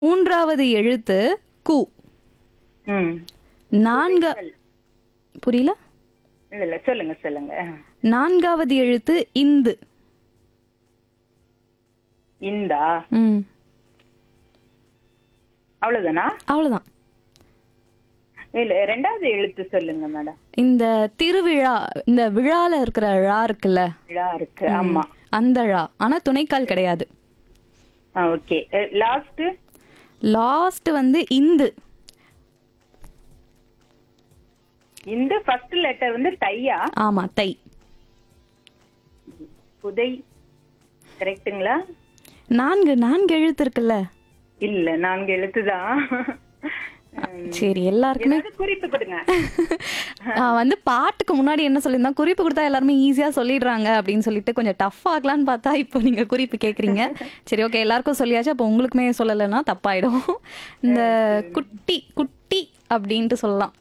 மூன்றாவது எழுத்து கு ம் நான்க புரியல இல்ல இல்ல சொல்லுங்க சொல்லுங்க நான்காவது எழுத்து இந்து இந்தா ம் அவ்வளவுதானா அவ்வளவுதான் இல்ல ரெண்டாவது எழுத்து சொல்லுங்க மேடம் இந்த திருவிழா இந்த விழால இருக்கிற ழா இருக்குல்ல விழா இருக்கு ஆமா அந்த ழா ஆனா துணைக்கால் கிடையாது ஓகே லாஸ்ட் லாஸ்ட் வந்து இந்து இந்த ஃபர்ஸ்ட் லெட்டர் வந்து தையா ஆமா தை புதை கரெக்ட்டுங்களா நான்கு நான்கு எழுத்து இருக்குல்ல இல்ல நான்கு எழுத்துதான் சரி எல்லாருக்குமே ஏதாவது குறிப்பு கொடுங்க நான் வந்து பாட்டுக்கு முன்னாடி என்ன சொல்லியிருந்தா குறிப்பு கொடுத்தா எல்லாருமே ஈஸியா சொல்லிடுறாங்க அப்படின்னு சொல்லிட்டு கொஞ்சம் டஃப் ஆகலான்னு பார்த்தா இப்போ நீங்க குறிப்பு கேக்குறீங்க சரி ஓகே எல்லாருக்கும் சொல்லியாச்சு அப்போ உங்களுக்குமே சொல்லலைன்னா தப்பாயிடும் இந்த குட்டி குட்டி அப்படின்ட்டு சொல்லலாம்